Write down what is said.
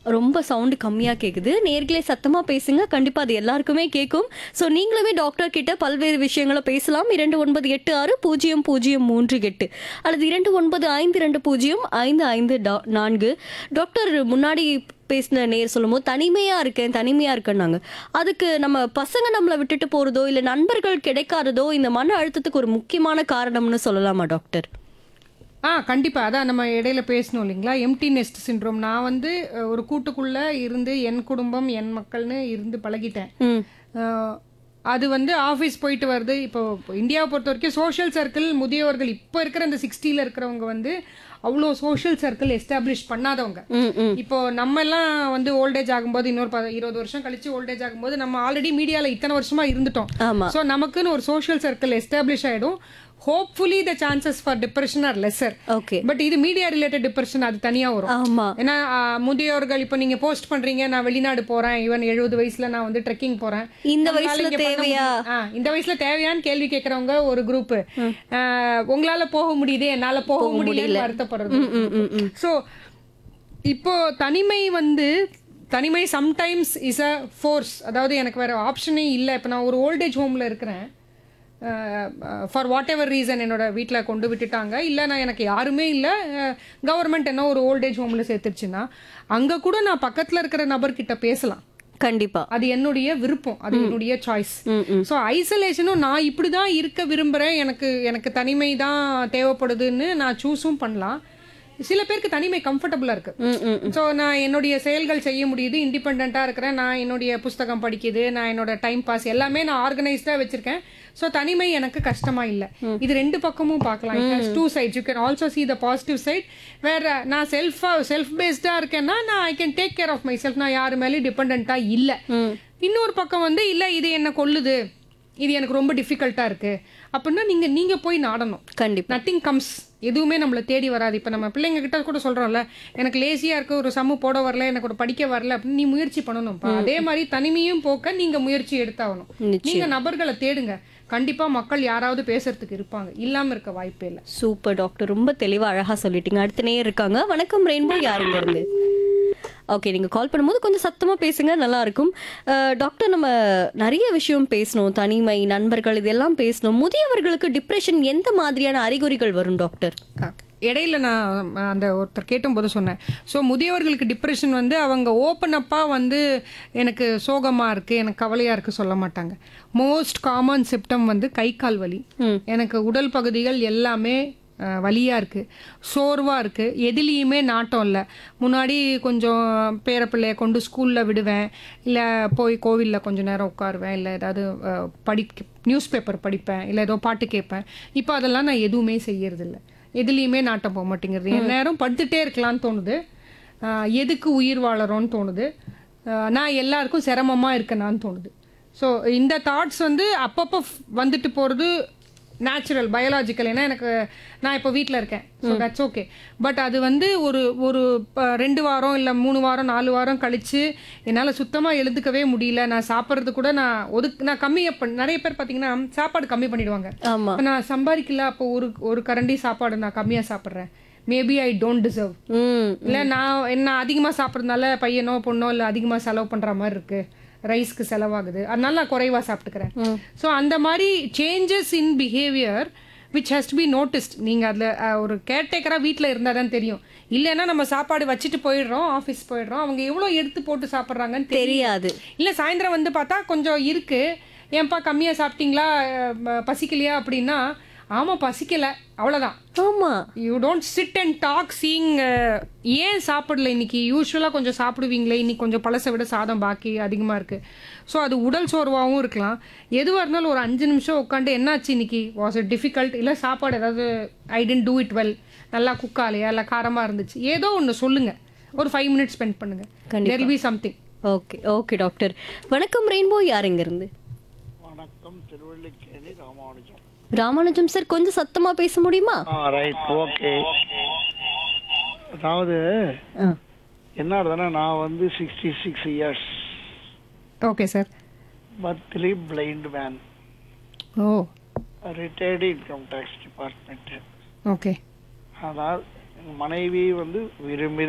ரொம்ப சவுண்டு கம்மியாக கேட்குது நேர்களே சத்தமாக பேசுங்க கண்டிப்பாக அது எல்லாருக்குமே கேட்கும் ஸோ நீங்களுமே டாக்டர் கிட்ட பல்வேறு விஷயங்களை பேசலாம் இரண்டு ஒன்பது எட்டு ஆறு பூஜ்ஜியம் பூஜ்ஜியம் மூன்று எட்டு அல்லது இரண்டு ஒன்பது ஐந்து ரெண்டு பூஜ்ஜியம் ஐந்து ஐந்து டா- நான்கு டாக்டர் முன்னாடி பேசின நேர் சொல்லும்போது தனிமையாக இருக்கேன் தனிமையாக இருக்கேன்னாங்க அதுக்கு நம்ம பசங்க நம்மளை விட்டுட்டு போகிறதோ இல்லை நண்பர்கள் கிடைக்காததோ இந்த மன அழுத்தத்துக்கு ஒரு முக்கியமான காரணம்னு சொல்லலாமா டாக்டர் ஆ கண்டிப்பா அதான் நம்ம இடையில பேசணும் இல்லைங்களா எம்டி நெஸ்ட் சிண்ட்ரோம் நான் வந்து அஹ், ஒரு கூட்டுக்குள்ள இருந்து என் குடும்பம் என் மக்கள்னு இருந்து பழகிட்டேன் ம் அஹ், அது வந்து ஆஃபீஸ் போயிட்டு வருது இப்போ இந்தியாவை பொறுத்த வரைக்கும் சோஷியல் சர்க்கிள் முதியவர்கள் இப்போ இருக்கிற இந்த சிக்ஸ்டியில் இருக்கிறவங்க வந்து அவ்வளோ சோஷியல் சர்க்கிள் எஸ்டாப்ளிஷ் பண்ணாதவங்க ம் ம் இப்போ நம்ம எல்லாம் வந்து ஓல்டேஜ் ஆகும்போது இன்னொரு ப- இருபது வருஷம் கழிச்சு ஓல்டேஜ் ஆகும்போது நம்ம ஆல்ரெடி மீடியால இத்தனை வருஷமா இருந்துட்டோம் ஆமா ஸோ நமக்குன்னு ஒரு சோஷியல் சர்க்கிள் எஸ்டாப்ளிஷ் ஆயிடும் hopefully the chances for depression are lesser okay but இது மீடியா ரிலேட்டட் டிப்ரெஷன் அது தனியா வரும் ஆமா ஏன்னா ஆ, முதியோர்கள் இப்போ நீங்க போஸ்ட் பண்றீங்க நான் வெளிநாடு போறேன் ஈவன் எழுபது வயசுல நான் வந்து ட்ரெக்கிங் போறேன் இந்த உங்களால வயசுல இங்க பண்ண தேவையா? முடியும். ஆ, இந்த வயசுல தேவையான்னு கேள்வி கேட்கறவங்க ஒரு குரூப் உங்களால போக முடியுது என்னால போக முடியல வருத்தப்படுறது ம் ம் ம் ம் ஸோ இப்போ தனிமை வந்து தனிமை சம்டைம்ஸ் இஸ் அ ஃபோர்ஸ் அதாவது எனக்கு வேற ஆப்ஷனே இல்லை இப்போ நான் ஒரு ஓல்டேஜ் ஹோமில் இருக்கிறேன் ஃபார் வாட் எவர் ரீசன் என்னோட வீட்டில் கொண்டு விட்டுட்டாங்க இல்லை நான் எனக்கு யாருமே இல்லை கவர்மெண்ட் என்ன ஒரு ஓல்டேஜ் ஹோமில் சேர்த்துருச்சுன்னா அங்கே கூட நான் பக்கத்தில் இருக்கிற நபர்கிட்ட பேசலாம் கண்டிப்பா அது என்னுடைய விருப்பம் அது என்னுடைய சாய்ஸ் ம் ம் ஸோ ஐசோலேஷனும் நான் இப்படி தான் இருக்க விரும்புகிறேன் எனக்கு எனக்கு தனிமை தான் தேவைப்படுதுன்னு நான் சூஸும் பண்ணலாம் சில பேருக்கு தனிமை கம்ஃபர்டபுளாக இருக்கு ம் ம் ஸோ நான் என்னுடைய செயல்கள் செய்ய முடியுது இண்டிபெண்ட்டாக இருக்கிறேன் நான் என்னுடைய புஸ்தகம் படிக்குது நான் என்னோட டைம் பாஸ் எல்லாமே நான் ஆர்கனைஸ்டாக வச்சிருக்கேன் ஸோ தனிமை எனக்கு கஷ்டமா இல்லை இது ரெண்டு பக்கமும் பார்க்கலாம் two sides you can also see the positive side வேற நான் செல்ஃபாக செல்ஃப் பேஸ்டாக இருக்கேன்னா நான் I can take care of myself நான் யாரு மேலேயும் டிபெண்ட்டாக இல்லை ம் இன்னொரு பக்கம் வந்து இல்லை இது என்ன கொல்லுது இது எனக்கு ரொம்ப டிஃபிகல்ட்டாக இருக்கு அப்படின்னா நீங்கள் நீங்கள் போய் நாடணும் கண்டிப்பா நத்திங் கம்ஸ் எதுவுமே நம்மளை தேடி வராது இப்போ நம்ம பிள்ளைங்க கிட்ட கூட சொல்றோம்ல எனக்கு லேசியா இருக்கு ஒரு சம்மு போட வரல எனக்கு ஒரு படிக்க வரல அப்படின்னு நீ முயற்சி பண்ணணும்ப்பா அதே மாதிரி தனிமையும் போக்க நீங்க முயற்சி எடுத்தாகணும் நிச்சயம். நீங்க நபர்களை தேடுங்க கண்டிப்பா மக்கள் யாராவது பேசுறதுக்கு இருப்பாங்க இல்லாம இருக்க வாய்ப்பே இல்லை சூப்பர் டாக்டர் ரொம்ப தெளிவா அழகா சொல்லிட்டீங்க அடுத்த நேர் இருக்காங்க வணக்கம் ரெயின்போ யாருங்க இருந்து ஓகே நீங்க கால் பண்ணும்போது கொஞ்சம் சத்தமா பேசுங்க நல்லா இருக்கும் அஹ், டாக்டர் நம்ம நிறைய விஷயம் பேசணும் தனிமை நண்பர்கள் இதெல்லாம் பேசணும் முதியவர்களுக்கு டிப்ரெஷன் எந்த மாதிரியான அறிகுறிகள் வரும் டாக்டர் இடையில நான் அந்த ஒருத்தர் கேட்டும்போது சொன்னேன் ஸோ முதியவர்களுக்கு டிப்ரெஷன் வந்து அவங்க ஓப்பன் அப்பாக வந்து எனக்கு சோகமாக இருக்குது எனக்கு கவலையாக இருக்குது சொல்ல மாட்டாங்க மோஸ்ட் காமன் சிப்டம் வந்து கை கால் வலி ம். எனக்கு உடல் பகுதிகள் எல்லாமே அஹ், வலியா இருக்கு சோர்வா இருக்கு எதுலேயுமே நாட்டம் இல்லை முன்னாடி கொஞ்சம் பேரப்பிள்ளைய கொண்டு ஸ்கூல்ல விடுவேன் இல்லை போய் கோவிலில் கொஞ்ச நேரம் உட்காருவேன் இல்லை ஏதாவது அஹ், படி நியூஸ் பேப்பர் படிப்பேன் இல்லை ஏதோ பாட்டு கேட்பேன் இப்போ அதெல்லாம் நான் எதுவுமே செய்யறதில்ல எதுலேயுமே நாட்டம் போக மாட்டேங்கிறது என் நேரம் படுத்துட்டே இருக்கலாம்னு தோணுது அஹ், எதுக்கு உயிர் வாழறோம்னு தோணுது அஹ், நான் எல்லாருக்கும் சிரமமா இருக்கேனான்னு தோணுது ஸோ இந்த தாட்ஸ் வந்து அப்பப்போ வந்துட்டு போகிறது நேச்சுரல் பயாலாஜிக்கல் ஏன்னா எனக்கு நான் இப்போ வீட்டில் இருக்கேன் ஸோ தட்ஸ் ஓகே பட் அது வந்து ஒரு ஒரு ப- ரெண்டு வாரம் இல்லை மூணு வாரம் நாலு வாரம் கழிச்சு என்னால் சுத்தமாக எழுதுக்கவே முடியல நான் சாப்பிட்றது கூட நான் ஒதுக்கு நான் கம்மியாக பண்ண நிறைய பேர் பார்த்தீங்கன்னா சாப்பாடு கம்மி பண்ணிடுவாங்க ஆமா இப்ப நான் சம்பாதிக்கல அப்போ ஒரு ஒரு கரண்டி சாப்பாடு நான் கம்மியாக சாப்பிட்றேன் மேபி ஐ டோன்ட் டிசர்வ் ம் இல்லை நான் என்ன அதிகமாக சாப்பிட்றதுனால பையனோ பொண்ணோ இல்லை அதிகமாக செலவு பண்ணுற மாதிரி இருக்கு ரைஸ்க்கு செலவாகுது அதனால நான் குறைவாக சாப்பிட்டுக்கிறேன் ஸோ அந்த மாதிரி changes in behaviour which has to be noticed நீங்கள் அதில் ஒரு கேர்டேக்கராக வீட்டில் இருந்தால் தான் தெரியும் இல்லைன்னா நம்ம சாப்பாடு வச்சுட்டு போயிடுறோம் ஆஃபீஸ் போயிடுறோம் அவங்க எவ்வளோ எடுத்து போட்டு சாப்பிட்றாங்கன்னு தெரியும் தெரியாது இல்லை சாயந்தரம் வந்து பார்த்தா கொஞ்சம் இருக்கு ஏன்பா கம்மியாக சாப்பிட்டீங்களா அஹ், பசிக்கலையா அப்படின்னா ஆமாம் பசிக்கல அவ்வளோதான் ஆமா you don't sit and talk seeing ஏன் சாப்பிடல இன்னைக்கு யூஸ்வலாக கொஞ்சம் சாப்பிடுவீங்களே இன்னைக்கு கொஞ்சம் பழசை விட சாதம் பாக்கி அதிகமாக இருக்கு ஸோ அது உடல் சோர்வாகவும் இருக்கலாம் எதுவாக இருந்தாலும் ஒரு அஞ்சு நிமிஷம் உட்காந்து என்னாச்சு இன்னைக்கு வாஸ் இட் டிஃபிகல்ட் இல்லை சாப்பாடு ஏதாவது I tend to eat well நல்லா குக் ஆலையா இல்லை காரமாக இருந்துச்சு ஏதோ ஒன்று சொல்லுங்க ஒரு ஃபைவ் மினிட்ஸ் ஸ்பெண்ட் பண்ணுங்க கண்டிப்பா. There be something okay okay doctor வணக்கம் ரெயின்போ யாருங்க இருந்து வணக்கம் திருவள்ளிக்கேணி ராமானுஜம் ராமானுஜம் சார் கொஞ்சம் சத்தமா பேச முடியுமா ஆ ரைட் ஓகே அதாவது ஆ. என்ன ஆகுதுன்னா நான் வந்து sixty six years okay sir partly blind man oh retired income tax department okay ஆனால் என் மனைவி வந்து விரும்பி